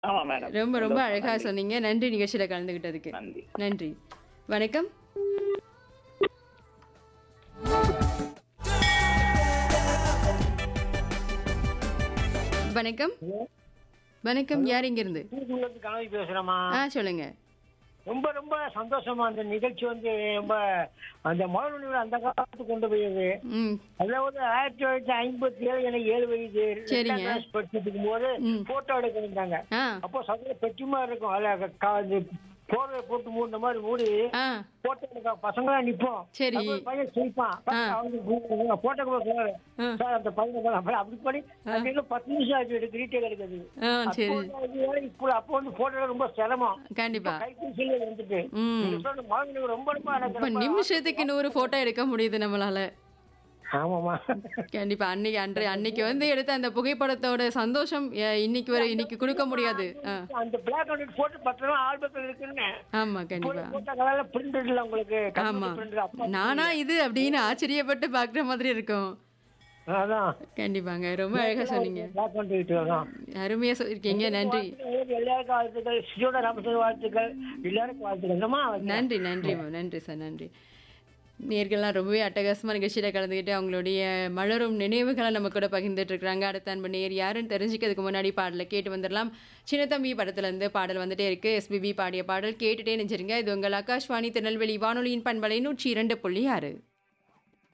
ஆமா மேடம் ரொம்ப ரொம்ப சந்தோஷம். அழகா நன்றி. சொன்னீங்க நன்றி நிகழ்ச்சியில கலந்துகிட்டதுக்கு நன்றி நன்றி வணக்கம் வணக்கம் வணக்கம் யார் இங்க இருந்து தூத்துக்குடியிலிருந்து கனவி பேசுறேம்மா ஆ சொல்லுங்க ரொம்ப ரொம்ப சந்தோஷமா அந்த நிகழ்ச்சி வந்து ரொம்ப அந்த மழை அந்த காலத்துக்கு கொண்டு போயது ம் அதாவது ஆயிரத்தி தொள்ளாயிரத்தி ஐம்பத்தி ஏழு எனக்கு ஏழு வயது சரிங்க. ரெண்டாம் கிளாஸ் படிச்சுட்டு இருக்கும்போது ம். போட்டோ எடுக்க வந்தாங்க ஆ அப்போ சதுர பெட்டி மாதிரி இருக்கும் அதுல க- இந்த போர்வை போட்டு மூடின மாதிரி மூடி ஆ போட்டோ எடுக்க பசங்களா நிப்போம் சரி. அப்ப ஒரு பையன் சிரிப்பான் ஆ. அவங்க போட்டோ சொல்லுவாரு ஆ. சார் அந்த பையனை பாரு. அப்புறம் அப்படி பண்ணி அது இன்னும் பத்து நிமிஷம் ஆச்சு எடுக்க ரீட்டேல் எடுக்கிறது ஆ அப்போ சரி வந்து அது இப்போ அப்போ வந்து போட்டோ ரொம்ப சிரமம் கண்டிப்பா கைபேசியில வந்துட்டு ம். நீங்க சொன்ன மாதிரி ரொம்ப ரொம்ப எனக்கு இப்ப ரொம்ப- நிமிஷத்துக்கு நூறு போட்டோ எடுக்க முடியுது நம்மளால ஆமாமா கண்டிப்பா அன்னைக்கு அன்றை அன்னைக்கு வந்து எடுத்த அந்த புகைப்படத்தோட சந்தோஷம் அஹ், இன்னைக்கு வரை இன்னைக்கு கொடுக்க முடியாது ஆ, அந்த பிளாக் அண்ட் ஒயிட் போட்டோ பத்திரம் ஆல்பத்தில் இருக்குன்னு ஆமா கண்டிப்பா போட்டோ கலர்ல பிரிண்ட் இல்ல உங்களுக்கு ஆமா பிரிண்ட் அப்பா நானா இது அப்படின்னு ஆச்சரியப்பட்டு பாக்குற மாதிரி இருக்கும் அதான் கண்டிப்பாங்க ரொம்ப அழகா சொன்னீங்க பிளாக் அண்ட் ஒயிட் அதான் அருமையா சொல்லிருக்கீங்க நன்றி வாழ்த்துக்கள், எல்லாருக்கும் வாழ்த்துக்கள் சிஜோட ராமச்சந்திர வாழ்த்துக்கள் எல்லாருக்கும் வாழ்த்துக்கள் என்னம்மா நன்றி நன்றி மேம் நன்றி சார் நன்றி நேர்கள்லாம் ரொம்பவே அட்டகாசமாக நிகழ்ச்சியில் கலந்துக்கிட்டு அவங்களுடைய மலரும் நினைவுகளை நம்ம கூட பகிர்ந்துட்டு இருக்காங்க அடுத்த அன்பு நேர் யாருன்னு தெரிஞ்சுக்கிறதுக்கு முன்னாடி பாடலை கேட்டு வந்துடலாம் சின்னத்தம்பி படத்துலேருந்து பாடல் வந்துட்டே இருக்கு எஸ்பிபி பாடிய பாடல் கேட்டுட்டே நெஞ்சிருங்க இது உங்கள் ஆகாஷ்வாணி திருநெல்வேலி வானொலியின் பண்பலை நூற்றி இரண்டு புள்ளி ஆறு